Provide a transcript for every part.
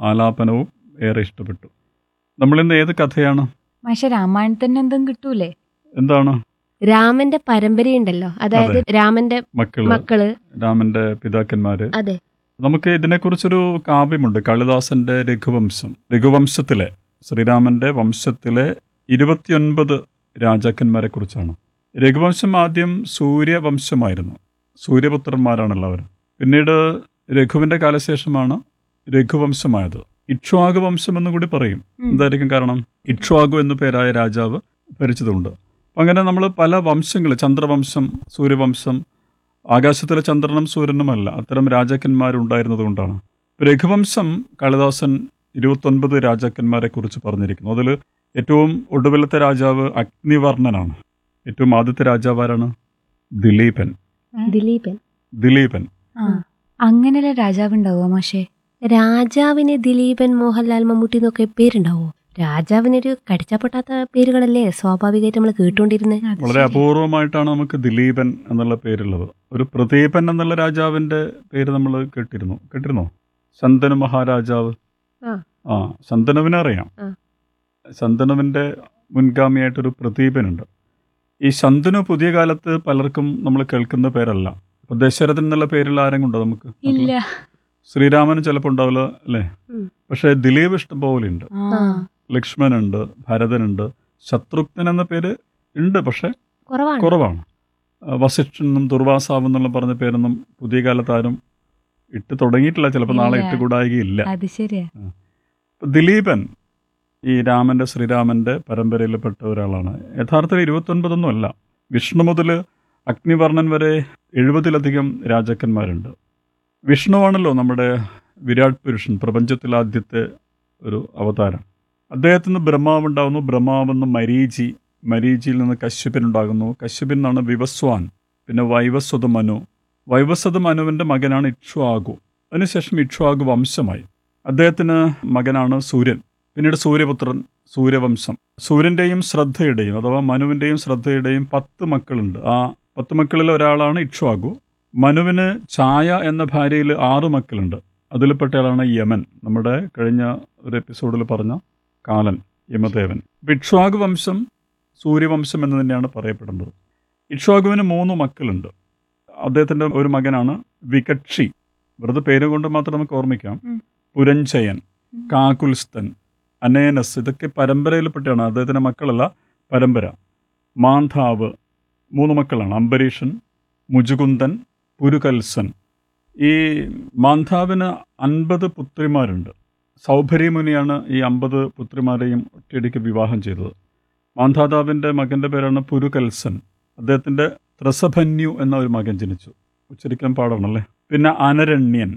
ആലാപനവും ഏറെ ഇഷ്ടപ്പെട്ടു നമ്മളിന്ന് ഏത് കഥയാണ് പക്ഷെ രാമായണത്തിന് എന്തും കിട്ടൂലേ എന്താണ് രാമന്റെ പരമ്പരയുണ്ടല്ലോ അതായത് രാമന്റെ മക്കള് മക്കള് രാമന്റെ പിതാക്കന്മാര് അതെ നമുക്ക് ഇതിനെക്കുറിച്ചൊരു കാവ്യമുണ്ട് കാളിദാസന്റെ രഘുവംശം രഘുവംശത്തിലെ ശ്രീരാമന്റെ വംശത്തിലെ ഇരുപത്തിയൊൻപത് രാജാക്കന്മാരെ കുറിച്ചാണ് രഘുവംശം ആദ്യം സൂര്യവംശമായിരുന്നു സൂര്യപുത്രന്മാരാണ് എല്ലാവരും പിന്നീട് രഘുവിന്റെ കാലശേഷമാണ് രഘുവംശമായത് ഇക്ഷ്വാകു വംശം എന്ന് കൂടി പറയും ഉം. എന്തായിരിക്കും കാരണം ഇക്ഷ്വാകു എന്നു പേരായ രാജാവ് ഭരിച്ചതുകൊണ്ട് അപ്പം അങ്ങനെ നമ്മൾ പല വംശങ്ങൾ ചന്ദ്രവംശം സൂര്യവംശം ആകാശത്തിലെ ചന്ദ്രനും സൂര്യനുമല്ല അത്തരം രാജാക്കന്മാരുണ്ടായിരുന്നത് കൊണ്ടാണ് രഘുവംശം കാളിദാസൻ ഇരുപത്തൊൻപത് രാജാക്കന്മാരെ കുറിച്ച് പറഞ്ഞിരിക്കുന്നു അതിൽ ഏറ്റവും ഒടുവിലത്തെ രാജാവ് അഗ്നിവർണ്ണനാണ് ഏറ്റവും ആദ്യത്തെ രാജാവ് ആരാണ് ദിലീപൻ ദിലീപൻ ദിലീപൻ ആ അങ്ങനെയുള്ള രാജാവ് ഉണ്ടാവുക മാഷേ രാജാവിന് ദിലീപൻ മോഹൻലാൽ മമ്മൂട്ടി എന്നൊക്കെ പേരുണ്ടാവോ രാജാവിനൊരു കടിച്ചപ്പൊട്ടാത്ത പേരുകളല്ലേ സ്വാഭാവികമായിട്ട് നമ്മൾ കേട്ടുകൊണ്ടിരുന്നത് അത് വളരെ ശരിയാ. അപൂർവമായിട്ടാണ് നമുക്ക് ദിലീപൻ എന്നുള്ള പേരുള്ളത് ഒരു പ്രദീപൻ എന്നുള്ള രാജാവിന്റെ പേര് നമ്മൾ കേട്ടിരുന്നു കേട്ടിരുന്നോ ശന്തനു മഹാരാജാവ് ആ. ആ ശന്തനുവിനെ അറിയാം ആ. ശന്തനുവിന്റെ മുൻഗാമിയായിട്ടൊരു പ്രദീപനുണ്ട് ഈ ശന്തനു പുതിയ കാലത്ത് പലർക്കും നമ്മൾ കേൾക്കുന്ന പേരല്ല ഇപ്പൊ ദശരഥൻ എന്നുള്ള പേരിൽ ആരെങ്കിലും ഉണ്ടോ നമുക്ക് ഇല്ല ശ്രീരാമന് ചിലപ്പോൾ ഉണ്ടാവില്ല അല്ലേ ഉം. പക്ഷേ ദിലീപ് ഇഷ്ടം പോലെ ഉണ്ട് ആ ലക്ഷ്മണനുണ്ട് ഭരതനുണ്ട് ശത്രുഘ്നൻ എന്ന പേര് ഉണ്ട് പക്ഷെ കുറവാണ് കുറവാണ് ആ, വസിഷ്ഠൻ എന്നും ദുർവാസാവ് എന്നുള്ള പറഞ്ഞ പേരൊന്നും പുതിയ കാലത്ത് ആരും ഇട്ട് തുടങ്ങിയിട്ടില്ല ചിലപ്പോൾ നാളെ ഇല്ല. ഇട്ട് കൂടായികയില്ല അത് ശരിയാ ഇപ്പൊ ദിലീപൻ ഈ രാമന്റെ ശ്രീരാമന്റെ പരമ്പരയിൽപ്പെട്ട ഒരാളാണ് യഥാർത്ഥത്തിൽ ഇരുപത്തൊൻപതൊന്നും അല്ല വിഷ്ണു മുതൽ അഗ്നിവർണ്ണൻ വരെ എഴുപതിലധികം രാജാക്കന്മാരുണ്ട് വിഷ്ണുവാണല്ലോ നമ്മുടെ വിരാട് പുരുഷൻ പ്രപഞ്ചത്തിൽ ആദ്യത്തെ ഒരു അവതാരം അദ്ദേഹത്തിൽ നിന്ന് ബ്രഹ്മാവ് ഉണ്ടാകുന്നു ബ്രഹ്മാവിൽ നിന്ന് മരീചി മരീചിയിൽ നിന്ന് കശ്യപൻ ഉണ്ടാകുന്നു കശ്യപിൽ നിന്നാണ് വിവസ്വാൻ പിന്നെ വൈവസ്വത മനു വൈവസ്വത മനുവിൻ്റെ മകനാണ് ഇക്ഷ്വാകു അതിനുശേഷം ഇക്ഷ്വാകു വംശമായി അദ്ദേഹത്തിന് മകനാണ് സൂര്യൻ പിന്നീട് സൂര്യപുത്രൻ സൂര്യവംശം സൂര്യൻ്റെയും ശ്രദ്ധയുടെയും അഥവാ മനുവിൻ്റെയും ശ്രദ്ധയുടെയും പത്ത് മക്കളുണ്ട് ആ പത്ത് മക്കളിൽ ഒരാളാണ് ഇക്ഷ്വാകു മനുവിന് ഛായ എന്ന ഭാര്യയിൽ ആറ് മക്കളുണ്ട് അതിൽപ്പെട്ടയാളാണ് യമൻ നമ്മുടെ കഴിഞ്ഞ ഒരു എപ്പിസോഡിൽ പറഞ്ഞ കാലൻ യമദേവൻ ഇപ്പം ഇക്ഷ്വാകു വംശം സൂര്യവംശം എന്ന് തന്നെയാണ് പറയപ്പെടുന്നത് ഇക്ഷ്വാകുവിന് മൂന്ന് മക്കളുണ്ട് അദ്ദേഹത്തിൻ്റെ ഒരു മകനാണ് വികക്ഷി വെറുതെ പേര് കൊണ്ട് മാത്രം നമുക്ക് ഓർമ്മിക്കാം ഉം. പുരഞ്ചയൻ കാകുൽസ്തൻ അനേനസ് ഇതൊക്കെ പരമ്പരയിൽപ്പെട്ടാണ് അദ്ദേഹത്തിൻ്റെ മക്കളല്ല പരമ്പര മാന്ധാവ് മൂന്ന് മക്കളാണ് അംബരീഷൻ മുജുകുന്ദൻ പുരുകൽസൻ ഈ മാന്ധാവിന് അൻപത് പുത്രിമാരുണ്ട് സൗഭരി മുനിയാണ് ഈ അമ്പത് പുത്രിമാരെയും ഒറ്റയടിക്ക് വിവാഹം ചെയ്തത് മാന്ധാതാവിൻ്റെ മകൻ്റെ പേരാണ് പുരുകൽസൻ അദ്ദേഹത്തിൻ്റെ ത്രസഭന്യു എന്ന ഒരു മകൻ ജനിച്ചു ഉച്ചരിക്കാൻ പാടാണല്ലേ പിന്നെ അനരണ്യൻ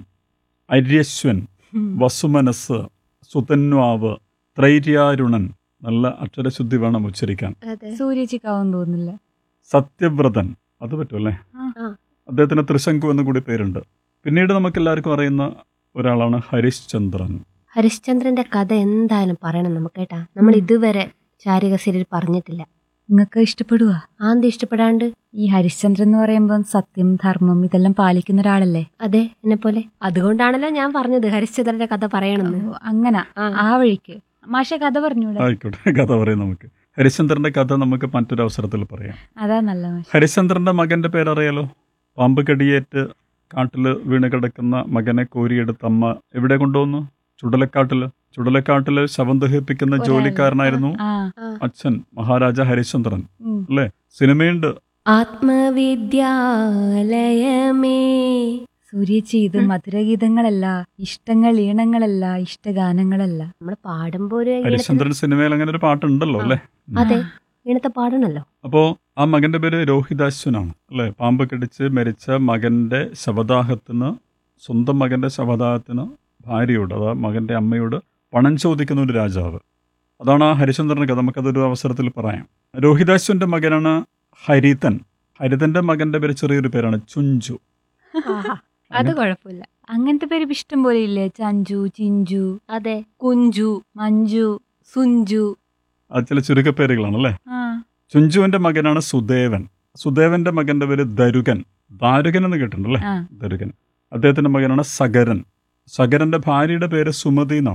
അര്യശ്വൻ ഉം. വസുമനസ് സുതന്വാവ് ത്രൈര്യാരുണൻ നല്ല അക്ഷരശുദ്ധി വേണം ഉച്ചരിക്കാൻ അതെ സൂര്യച്ചിക്കാവും തോന്നില്ല സത്യവ്രതൻ അത് പറ്റുമല്ലേ ആ. ആ. അദ്ദേഹത്തിന് ത്രിശങ്കു എന്ന് കൂടി പേരുണ്ട് പിന്നീട് നമുക്ക് എല്ലാവർക്കും അറിയുന്ന ഒരാളാണ് ഹരിശ്ചന്ദ്രൻ ഹരിശ്ചന്ദ്രന്റെ കഥ എന്തായാലും പറയണം നമുക്ക് കേട്ടാ നമ്മൾ ഉം. ഇതുവരെ ചാരിക സീരിയൽ പറഞ്ഞിട്ടില്ല നിങ്ങൾക്ക് ഇഷ്ടപ്പെടുക ആന്ത് ഇഷ്ടപ്പെടാണ്ട് ഈ ഹരിശ്ചന്ദ്രൻ എന്ന് പറയുമ്പോൾ സത്യം ധർമ്മം ഇതെല്ലാം പാലിക്കുന്ന ഒരാളല്ലേ അതെ എന്നെ പോലെ അതുകൊണ്ടാണല്ലോ ഞാൻ പറഞ്ഞത് ഹരിശ്ചന്ദ്രന്റെ കഥ പറയണമെന്ന് ഓ, അങ്ങനെ ആ. ആ വഴിക്ക് മാഷെ കഥ പറഞ്ഞൂടെ ആയിക്കോട്ടെ കഥ പറയാം നമുക്ക് ഹരിശ്ചന്ദ്രന്റെ കഥ നമുക്ക് മറ്റൊരു അവസരത്തിൽ പറയാം അതാ നല്ല മാഷ ഹരിശ്ചന്ദ്രന്റെ മകന്റെ പേരറിയാലോ പാമ്പ് കടിയേറ്റ് കാട്ടിൽ വീണ് കിടക്കുന്ന മകനെ കോരിയെടുത്ത് അമ്മ എവിടെ കൊണ്ടുവന്നു ചുടലക്കാട്ടില് ചുടലക്കാട്ടില് ശവം ദഹിപ്പിക്കുന്ന ഒരാള്. ജോലിക്കാരനായിരുന്നു ആ അച്ഛൻ മഹാരാജ ഹരിശ്ചന്ദ്രൻ ഉം. അല്ലേ സിനിമയുണ്ട് ആത്മവിദ്യാലയമേ സൂര്യച്ചി ഇത് മധുരഗീതങ്ങളല്ല ഇഷ്ടങ്ങൾ ഈണങ്ങളല്ല ഇഷ്ടഗാനങ്ങളല്ല നമ്മൾ പാടുമ്പോ ഒരു ഈണത്തിന് ഹരിശ്ചന്ദ്രൻ സിനിമയിൽ അങ്ങനെ ഒരു പാട്ടുണ്ടല്ലോ അല്ലേ അതെ ഈണത്തെ പാടണല്ലോ അപ്പോൾ ആ മകന്റെ പേര് രോഹിതാശ്വനാണ് അല്ലേ പാമ്പ് കടിച്ച് മരിച്ച മകന്റെ ശവദാഹത്തിന് സ്വന്തം മകന്റെ ശവദാഹത്തിന് ഭാര്യയോട് അതാ മകന്റെ അമ്മയോട് പണം ചോദിക്കുന്ന ഒരു രാജാവ് അതാണ് ആ ഹരിചന്ദ്രൻ്റെ കഥ നമുക്കതൊരു അവസരത്തിൽ പറയാം രോഹിതാശ്വന്റെ മകനാണ് ഹരിതൻ ഹരിതന്റെ മകന്റെ പേര് ചെറിയൊരു പേരാണ് ചുഞ്ചു അത് കുഴപ്പമില്ല അങ്ങനത്തെ പേര് ഇപ്പൊ ഇഷ്ടം പോലെ ഇല്ലേ ചഞ്ചു ചിഞ്ചു അതെ കുഞ്ചു മഞ്ജു സുഞ്ചു അത് ചില ചുരുക്കപ്പേരുകളാണ് അല്ലേ ആ ചുഞ്ചുവിന്റെ മകനാണ് സുദേവൻ സുദേവന്റെ മകന്റെ പേര് ദരുകൻ ദാരുകൻ എന്ന് കേട്ടിട്ടുണ്ടല്ലേ ആ ദരുകൻ അദ്ദേഹത്തിന്റെ മകനാണ് സഗരൻ സഗരന്റെ ഭാര്യയുടെ പേര് സുമതി എന്നാണ്